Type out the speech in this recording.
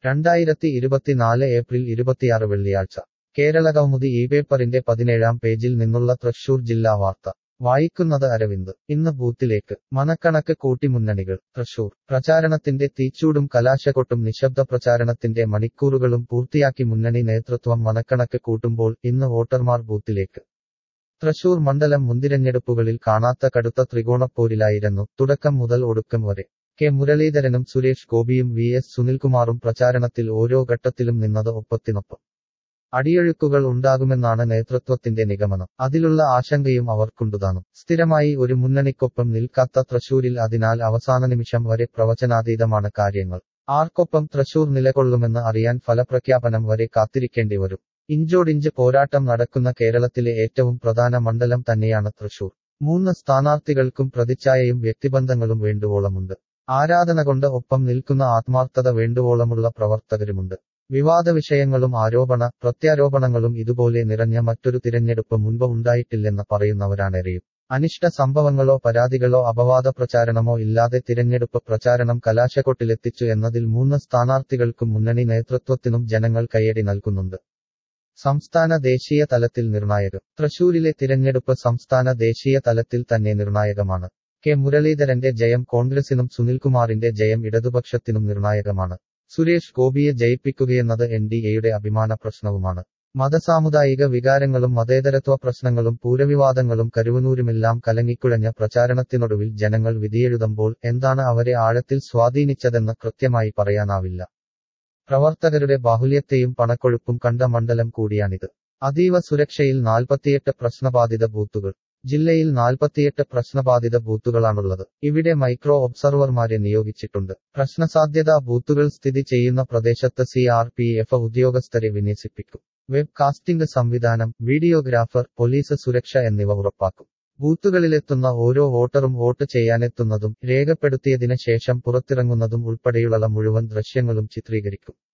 രണ്ടായിരത്തി ഇരുപത്തിനാല് ഏപ്രിൽ ഇരുപത്തിയാറ് വെള്ളിയാഴ്ച കേരള കൗമുദി ഈ പേപ്പറിന്റെ പതിനേഴാം പേജിൽ നിന്നുള്ള തൃശൂർ ജില്ലാ വാർത്ത വായിക്കുന്നത് അരവിന്ദ് ഇന്ന് ബൂത്തിലേക്ക് മനക്കണക്ക് കൂട്ടി മുന്നണികൾ തൃശൂർ പ്രചാരണത്തിന്റെ തീച്ചൂടും കലാശക്കൊട്ടും നിശബ്ദ പ്രചാരണത്തിന്റെ മണിക്കൂറുകളും പൂർത്തിയാക്കി മുന്നണി നേതൃത്വം മനക്കണക്ക് കൂട്ടുമ്പോൾ ഇന്ന് വോട്ടർമാർ ബൂത്തിലേക്ക് തൃശൂർ മണ്ഡലം മുൻതിരഞ്ഞെടുപ്പുകളിൽ കാണാത്ത കടുത്ത ത്രികോണപ്പോരിലായിരുന്നു തുടക്കം മുതൽ ഒടുക്കം വരെ കെ മുരളീധരനും സുരേഷ് ഗോപിയും വി എസ് സുനിൽകുമാറും പ്രചാരണത്തിൽ ഓരോ ഘട്ടത്തിലും നിന്നത് ഒപ്പത്തിനൊപ്പം അടിയൊഴുക്കുകൾ ഉണ്ടാകുമെന്നാണ് നേതൃത്വത്തിന്റെ നിഗമനം അതിലുള്ള ആശങ്കയും അവർക്കുണ്ടുതാനും സ്ഥിരമായി ഒരു മുന്നണിക്കൊപ്പം നിൽക്കാത്ത തൃശൂരിൽ അതിനാൽ അവസാന നിമിഷം വരെ പ്രവചനാതീതമാണ് കാര്യങ്ങൾ ആർക്കൊപ്പം തൃശൂർ നിലകൊള്ളുമെന്ന് അറിയാൻ ഫലപ്രഖ്യാപനം വരെ കാത്തിരിക്കേണ്ടി വരും ഇഞ്ചോടിഞ്ച് പോരാട്ടം നടക്കുന്ന കേരളത്തിലെ ഏറ്റവും പ്രധാന മണ്ഡലം തന്നെയാണ് തൃശൂർ മൂന്ന് സ്ഥാനാർത്ഥികൾക്കും പ്രതിച്ഛായയും വ്യക്തിബന്ധങ്ങളും വേണ്ടുവോളമുണ്ട് ആരാധന കൊണ്ട് ഒപ്പം നിൽക്കുന്ന ആത്മാർത്ഥത വേണ്ടുവോളമുള്ള പ്രവർത്തകരുമുണ്ട് വിവാദ വിഷയങ്ങളും ആരോപണ പ്രത്യാരോപണങ്ങളും ഇതുപോലെ നിറഞ്ഞ മറ്റൊരു തിരഞ്ഞെടുപ്പ് മുൻപ് ഉണ്ടായിട്ടില്ലെന്ന് പറയുന്നവരാണേറെയും അനിഷ്ട സംഭവങ്ങളോ പരാതികളോ അപവാദ പ്രചാരണമോ ഇല്ലാതെ തിരഞ്ഞെടുപ്പ് പ്രചാരണം കലാശക്കൊട്ടിലെത്തിച്ചു എന്നതിൽ മൂന്ന് സ്ഥാനാർത്ഥികൾക്കും മുന്നണി നേതൃത്വത്തിനും ജനങ്ങൾ കയ്യടി നൽകുന്നുണ്ട് സംസ്ഥാന ദേശീയ തലത്തിൽ നിർണായകം തൃശൂരിലെ തിരഞ്ഞെടുപ്പ് സംസ്ഥാന ദേശീയ തലത്തിൽ തന്നെ നിർണായകമാണ് കെ മുരളീധരന്റെ ജയം കോൺഗ്രസിനും സുനിൽകുമാറിന്റെ ജയം ഇടതുപക്ഷത്തിനും നിർണായകമാണ് സുരേഷ് ഗോപിയെ ജയിപ്പിക്കുകയെന്നത് എൻ ഡി എയുടെ അഭിമാന പ്രശ്നവുമാണ് മതസാമുദായിക വികാരങ്ങളും മതേതരത്വ പ്രശ്നങ്ങളും പൂരവിവാദങ്ങളും കരുവനൂരുമെല്ലാം കലങ്ങിക്കുഴഞ്ഞ പ്രചാരണത്തിനൊടുവിൽ ജനങ്ങൾ വിധിയെഴുതുമ്പോൾ എന്താണ് അവരെ ആഴത്തിൽ സ്വാധീനിച്ചതെന്ന് കൃത്യമായി പറയാനാവില്ല പ്രവർത്തകരുടെ ബാഹുല്യത്തെയും പണക്കൊഴുപ്പും കണ്ട മണ്ഡലം കൂടിയാണിത് അതീവ സുരക്ഷയിൽ നാൽപ്പത്തിയെട്ട് പ്രശ്നബാധിത ബൂത്തുകൾ ജില്ലയിൽ നാൽപ്പത്തിയെട്ട് പ്രശ്നബാധിത ബൂത്തുകളാണുള്ളത് ഇവിടെ മൈക്രോ ഒബ്സർവർമാരെ നിയോഗിച്ചിട്ടുണ്ട് പ്രശ്നസാധ്യതാ ബൂത്തുകൾ സ്ഥിതി ചെയ്യുന്ന പ്രദേശത്ത് സി ആർ പി എഫ് ഉദ്യോഗസ്ഥരെ വിന്യസിപ്പിക്കും വെബ് കാസ്റ്റിംഗ് സംവിധാനം വീഡിയോഗ്രാഫർ പോലീസ് സുരക്ഷ എന്നിവ ഉറപ്പാക്കും ബൂത്തുകളിലെത്തുന്ന ഓരോ വോട്ടറും വോട്ട് ചെയ്യാനെത്തുന്നതും രേഖപ്പെടുത്തിയതിന് ശേഷം പുറത്തിറങ്ങുന്നതും ഉൾപ്പെടെയുള്ള മുഴുവൻ ദൃശ്യങ്ങളും ചിത്രീകരിക്കും